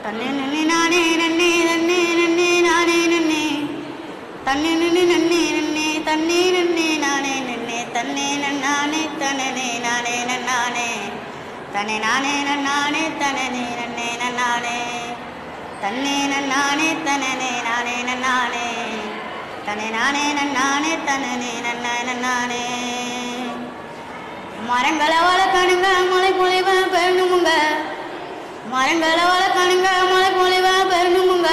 தன்னே நன்னே நானே நன்னே நன்னே நன்னே நானே நன்னே தன்னே நன்னே நன்னே நன்னே தன்னே நன்னே நானே நன்னே தன்னே நன்னானே தனனே நானே நன்னானே தனே நானே நன்னானே தனனே நன்னே நன்னானே தன்னே நன்னானே தனனே நானே நன்னானே தனே நானே நன்னானே தனனே நன்ன நன்னானே மரங்களை வளர்க்கணுங்க மலை பொழிவ பெறணுமுங்க மரங்களை வளர்க்கணுங்க மலை பொழிவ பெறணுமுங்க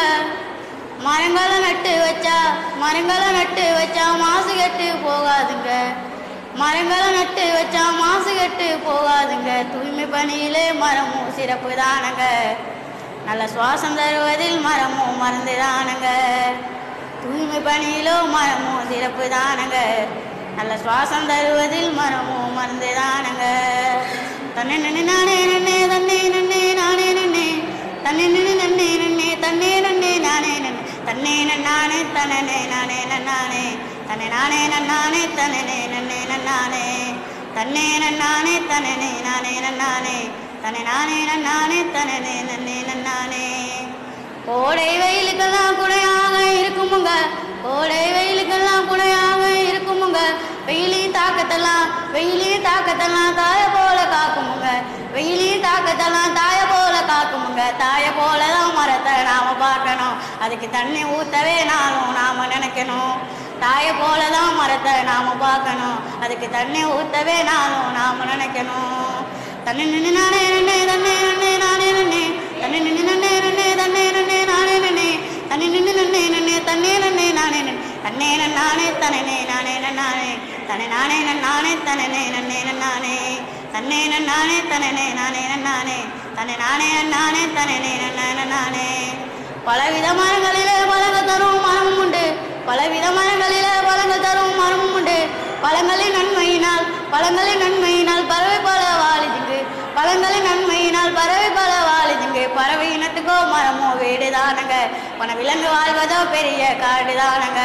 மரங்களை நட்டு வச்சா மரங்களை நட்டு வச்சா மாசு கெட்டு போகாதுங்க மரங்களை நட்டு வச்சா மாசு கெட்டு போகாதுங்க தூய்மை பணியிலே மரமும் சிறப்பு தானங்க நல்ல சுவாசம் தருவதில் மரமும் மருந்து தானங்க தூய்மை பணியிலோ மரமும் சிறப்பு தானங்க நல்ல சுவாசம் தருவதில் மரமும் மருந்து தானங்க தன்னை நன்னே நானே நன்னே தன்னே நன்னே நானே நன்னே தன்னை நன்னே நன்னே நன்னே தன்னே நன்னே நானே நன்னே தன்னே நன்னானே தனனே நானே நன்னானே தன்னை நானே நன்னானே தனனே நன்னே நன்னானே தன்னே நன்னானே தனனே நானே நன்னானே தன்னை நானே நன்னானே தனனே நன்னே நன்னானே கோடை வெயிலுக்கெல்லாம் குடையாக இருக்குமுங்க கோடை வெயிலுக்கெல்லாம் குடையாக இருக்குமுங்க வெயிலின் தாக்கத்தெல்லாம் வெயிலின் தாக்கத்தெல்லாம் தாய போல காக்குமுங்க வெயிலின் தாக்கத்தெல்லாம் தாய போல காக்குமுங்க தாய போல தான் மரத்தை நாம பார்க்கணும் அதுக்கு தண்ணி ஊத்தவே நானும் நாம நினைக்கணும் தாய போல தான் மரத்தை நாம பார்க்கணும் அதுக்கு தண்ணி ஊத்தவே நானும் நாம நினைக்கணும் தன்னை நின்று நானே நன்னே தன்னே நன்னே நானே நன்னே தன்னை நின்று நன்னே நன்னே தன்னே நன்னே நானே நன்னே தன்னை நின்று நன்னே நன்னே தன்னே நன்னே நானே நன்னே தன்னே நன்னானே தனனே நானே நன்னானே தன்னை நானே நன்னானே தனனே நன்னே நன்னானே தன்னே நன்னானே தனனே நானே நன்னானே தன்னை நானே நன்னானே தனனே நன்ன நன்னானே பலவித மரங்களிலே பலங்கள் தரும் மரமும் உண்டு பலவித மரங்களிலே பலங்கள் தரும் மரமும் உண்டு பழங்களின் நன்மையினால் பழங்களின் நன்மையினால் பறவை பல வாழிதுங்கு பழங்களின் நன்மையினால் பறவை பல வாழிதுங்கு பறவை இனத்துக்கோ மரமோ வீடு தானங்க பண விலங்கு வாழ்வதோ பெரிய காடு தானங்க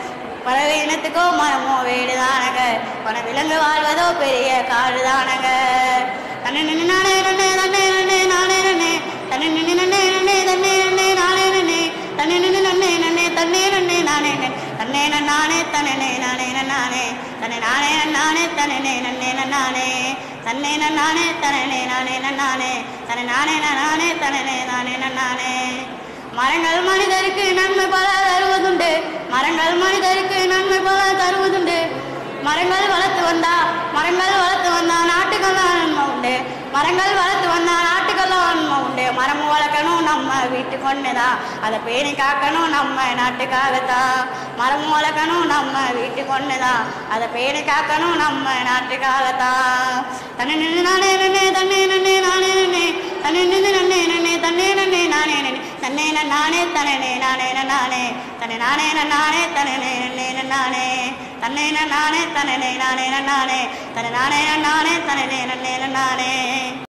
பறவை இனத்துக்கோ மரமோ வீடு தானங்க பண விலங்கு வாழ்வதோ பெரிய காடு தானங்க தன்னை நின்று நானே நன்னே தன்னே நன்னே நானே நன்னே தன்னை நின்று நன்னே நன்னே தன்னே நன்னே நானே நன்னே தன்னை நின்று நன்னே நன்னே தன்னே நன்னே நானே நன்னே தன்னே நன்னானே தன்னே நானே நன்னானே தன்னை நானே நன்னானே தன்னே நன்னே நன்னானே தன்னே நன்னானே தன்னே நானே நன்னானே தன்னை நானே நன்னானே தன்னே நானே நன்னானே மரங்கள் மனிதருக்கு நன்மை பல தருவதுண்டு மரங்கள் மனிதருக்கு நன்மை பல தருவதுண்டு மரங்கள் வளர்த்து வந்தா மரங்கள் வளர்த்து வந்தா நாட்டுக்கெல்லாம் நன்மை உண்டு மரங்கள் வளர்த்து வந்தா நாட்டுக்கெல்லாம் நன்மை உண்டு மரம் வளர்க்கணும் நம்ம வீட்டுக்கு ஒண்ணுதான் அதை பேணி காக்கணும் நம்ம நாட்டுக்காகத்தான் மரம் வளர்க்கணும் நம்ம வீட்டுக்கு ஒண்ணுதான் அதை பேணி காக்கணும் நம்ம நாட்டுக்காகத்தான் தன்னை நின்று நானே நன்னே தன்னே நன்னே நானே நன்னே தன்னை நின்று நன்னே நன்னே தன்னே நன்னே நானே நன்னே தன்னே நானே தனனே நானே நானே தன்னை நானே நானே தனனே நன்னே நானே தன்னை நானே தனனே நானே நானே தன்னை நானே நானே தனனே நன்னே நானே